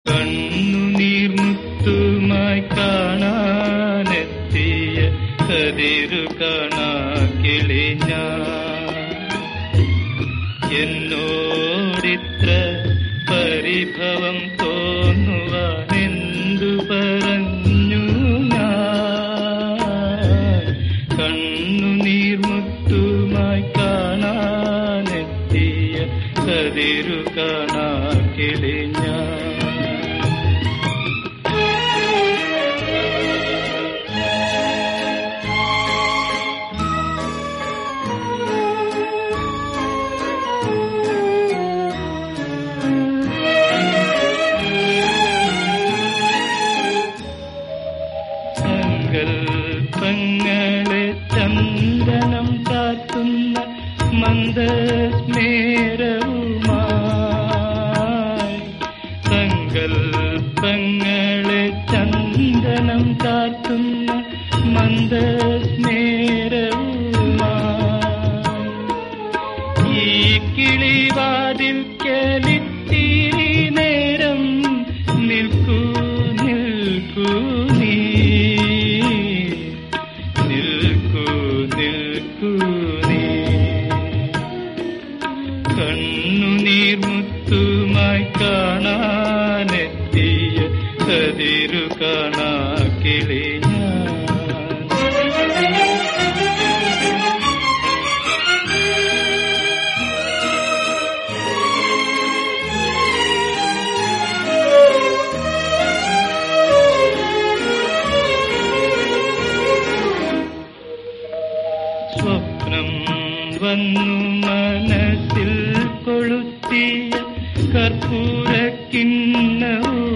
കണ്ണുനീർമുത്തുമായി കാണാനെത്തിയ കതിരു കാണാ കിളി എന്നോടിത്ര പരിഭവം തോന്നുവാൻ എന്തു പറഞ്ഞു ഞാൻ കണ്ണുനീർമുത്തുമായി കാണാനെത്തിയ കതിരു കാണാ കിളി സങ്കൽപ്പങ്ങളെ ചന്ദനം താത്തുന്ന മന്ദസ്മേരവുമായി സങ്കൽപ്പങ്ങളെ ചന്ദനം താത്തുന്ന മന്ദസ്മേരവുമായി ഈ കിളിവാതിൽ കലിത്തിരി നേരം നിൽക്കൂ നിൽക്കൂ നീ നിൽക്കൂ നിൽക്കൂ നീ കണ്ണുനീർ മുത്തുമായി കാണാനെത്തിയ കതിരു കാണാ കിളി സ്വപ്നം വന്നു മനസ്സിൽ കൊളുത്തിയ കർപ്പൂരക്കിണ്ണവും